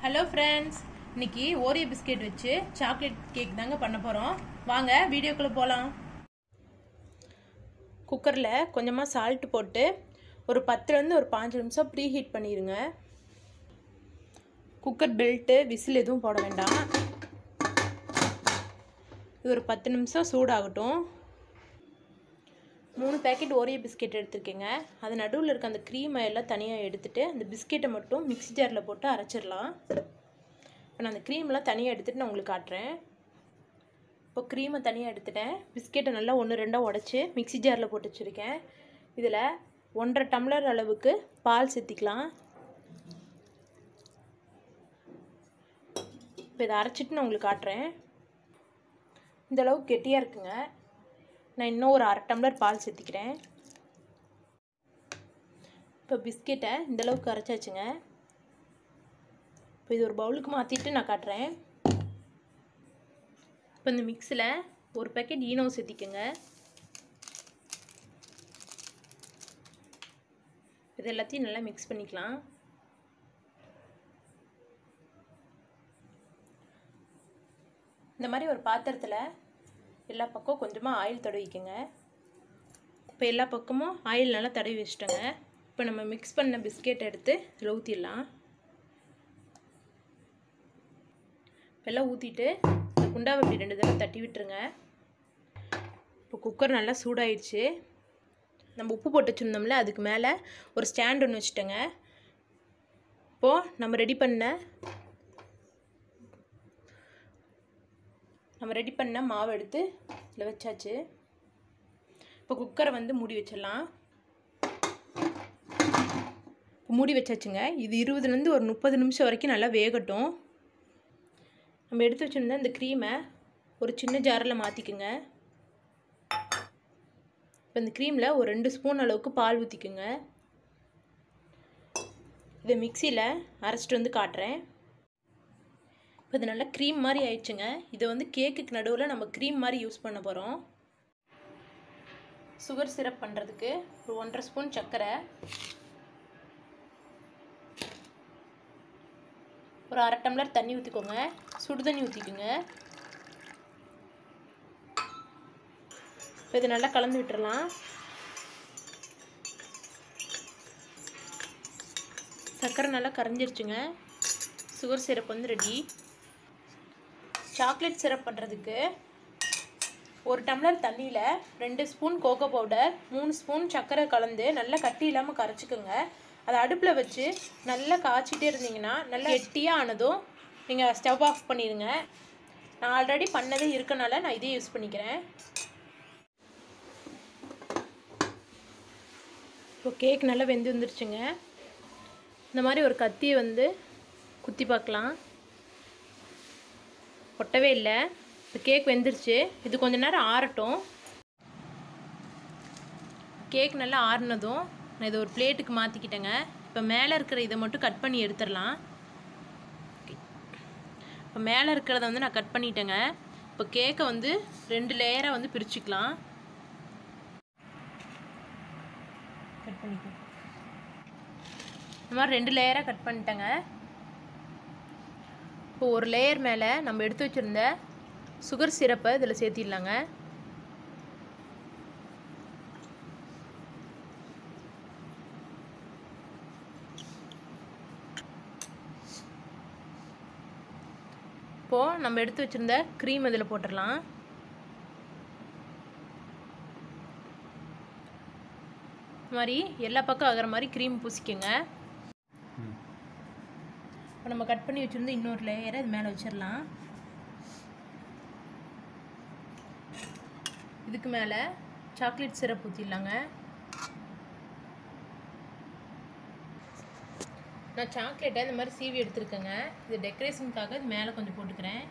hello friends இன்னைக்கு Oreo biscuit வச்சு chocolate cake தாங்க பண்ண போகிறோம் வாங்க வீடியோக்குள்ளே போகலாம் குக்கரில் கொஞ்சமாக சால்ட் போட்டு ஒரு பத்துலேருந்து ஒரு பாஞ்சு நிமிஷம் ப்ரீ ஹீட் பண்ணிடுங்க குக்கர் பெல்ட்டு விசில் எதுவும் போட வேண்டாம் இது ஒரு பத்து நிமிஷம் சூடாகட்டும் மூணு பேக்கெட் ஓரியோ பிஸ்கெட் எடுத்துருக்கேங்க அது நடுவில் இருக்க அந்த க்ரீமை எல்லாம் தனியாக எடுத்துட்டு அந்த பிஸ்கெட்டை மட்டும் மிக்ஸி ஜாரில் போட்டு அரைச்சிடலாம் இப்போ நான் அந்த க்ரீம்லாம் தனியாக எடுத்துகிட்டு நான் உங்களுக்கு காட்டுறேன் இப்போ க்ரீமை தனியாக எடுத்துட்டேன் பிஸ்கெட்டை நல்லா ஒன்று ரெண்டாக உடச்சி மிக்ஸி ஜாரில் போட்டு வச்சுருக்கேன் இதில் ஒன்றரை டம்ளர் அளவுக்கு பால் சேர்த்திக்கலாம் இப்போ இதை அரைச்சிட்டு நான் உங்களுக்கு காட்டுறேன் இந்த அளவுக்கு கெட்டியாக இருக்குங்க நான் இன்னும் ஒரு அரை டம்ளர் பால் சேர்த்திக்கிறேன் இப்போ பிஸ்கெட்டை இந்தளவுக்கு அரைச்சாச்சுங்க இப்போ இது ஒரு பவுலுக்கு மாற்றிட்டு நான் காட்டுறேன் இப்போ இந்த மிக்ஸில் ஒரு பேக்கெட் ஈனோ சேர்த்திக்கோங்க இது எல்லாத்தையும் நல்லா மிக்ஸ் பண்ணிக்கலாம் இந்த மாதிரி ஒரு பாத்திரத்தில் எல்லா பக்கம் கொஞ்சமாக ஆயில் தடவிக்கோங்க இப்போ எல்லா பக்கமும் ஆயில் நல்லா தடவி வச்சிட்டோங்க இப்போ நம்ம மிக்ஸ் பண்ண பிஸ்கெட் எடுத்து இதில் ஊற்றிடலாம் எல்லாம் ஊற்றிட்டு இந்த குண்டாவை இப்படி ரெண்டு தடவை தட்டி விட்டுருங்க இப்போ குக்கர் நல்லா சூடாயிடுச்சு நம்ம உப்பு போட்டு வச்சுருந்தோம்ல அதுக்கு மேலே ஒரு ஸ்டாண்ட் ஒன்று வச்சுட்டோங்க இப்போது நம்ம ரெடி பண்ண நம்ம ரெடி பண்ண மாவு எடுத்து இதில் வச்சாச்சு இப்போ குக்கரை வந்து மூடி வச்சிடலாம் இப்போ மூடி வச்சாச்சுங்க இது இருபதுலேருந்து ஒரு முப்பது நிமிஷம் வரைக்கும் நல்லா வேகட்டும் நம்ம எடுத்து வச்சுருந்த இந்த க்ரீமை ஒரு சின்ன ஜாரில் மாற்றிக்குங்க இப்போ இந்த க்ரீமில் ஒரு ரெண்டு ஸ்பூன் அளவுக்கு பால் ஊற்றிக்குங்க இதை மிக்சியில் அரைச்சிட்டு வந்து காட்டுறேன் இப்போ இது நல்லா க்ரீம் மாதிரி ஆயிடுச்சுங்க இதை வந்து கேக்குக்கு நடுவில் நம்ம க்ரீம் மாதிரி யூஸ் பண்ண போகிறோம் சுகர் சிரப் பண்ணுறதுக்கு ஒரு ஒன்றரை ஸ்பூன் சர்க்கரை ஒரு அரை டம்ளர் தண்ணி ஊற்றிக்கோங்க சுடு தண்ணி ஊற்றிக்குங்க இப்போ இது நல்லா கலந்து விட்டுறலாம் சர்க்கரை நல்லா கரைஞ்சிருச்சுங்க சுகர் சிரப் வந்து ரெடி சாக்லேட் சிரப் பண்ணுறதுக்கு ஒரு டம்ளர் தண்ணியில் ரெண்டு ஸ்பூன் கோகோ பவுடர் மூணு ஸ்பூன் சர்க்கரை கலந்து நல்லா கட்டி இல்லாமல் கரைச்சிக்கோங்க அதை அடுப்பில் வச்சு நல்லா காய்ச்சிட்டே இருந்தீங்கன்னா நல்லா கெட்டியாக ஆனதும் நீங்கள் ஸ்டவ் ஆஃப் பண்ணிடுங்க நான் ஆல்ரெடி பண்ணதே இருக்கனால நான் இதே யூஸ் பண்ணிக்கிறேன் இப்போ கேக் நல்லா வெந்து வந்துருச்சுங்க இந்த மாதிரி ஒரு கத்தியை வந்து குத்தி பார்க்கலாம் ஒட்டவே இல்லை இப்போ கேக் வெந்துருச்சு இது கொஞ்ச நேரம் ஆறட்டும் கேக் நல்லா ஆறுனதும் நான் இதை ஒரு பிளேட்டுக்கு மாற்றிக்கிட்டேங்க இப்போ மேலே இருக்கிற இதை மட்டும் கட் பண்ணி எடுத்துடலாம் இப்போ மேலே இருக்கிறத வந்து நான் கட் பண்ணிட்டேங்க இப்போ கேக்கை வந்து ரெண்டு லேயராக வந்து பிரிச்சுக்கலாம் கட் பண்ணிக்கலாம் இந்த மாதிரி ரெண்டு லேயராக கட் பண்ணிட்டேங்க இப்போ ஒரு லேயர் மேலே நம்ம எடுத்து வச்சுருந்த சுகர் சிரப்பை இதில் சேர்த்திடலாங்க இப்போது நம்ம எடுத்து வச்சுருந்த க்ரீம் இதில் போட்டுடலாம் இந்த மாதிரி எல்லா பக்கம் ஆகிற மாதிரி க்ரீம் பூசிக்கோங்க இப்போ நம்ம கட் பண்ணி வச்சுருந்த இன்னொரு லேயரை இது மேலே வச்சிடலாம் இதுக்கு மேலே சாக்லேட் சிரப் ஊற்றிடலாங்க நான் சாக்லேட்டை இந்த மாதிரி சீவி எடுத்துருக்கேங்க இது டெக்கரேஷனுக்காக இது மேலே கொஞ்சம் போட்டுக்கிறேன்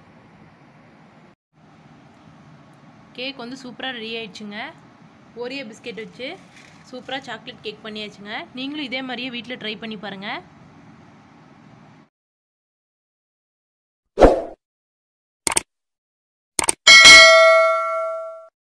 கேக் வந்து சூப்பராக ரெடி ஆயிடுச்சுங்க ஓரியோ பிஸ்கெட் வச்சு சூப்பராக சாக்லேட் கேக் பண்ணியாச்சுங்க நீங்களும் இதே மாதிரியே வீட்டில் ட்ரை பண்ணி பாருங்கள்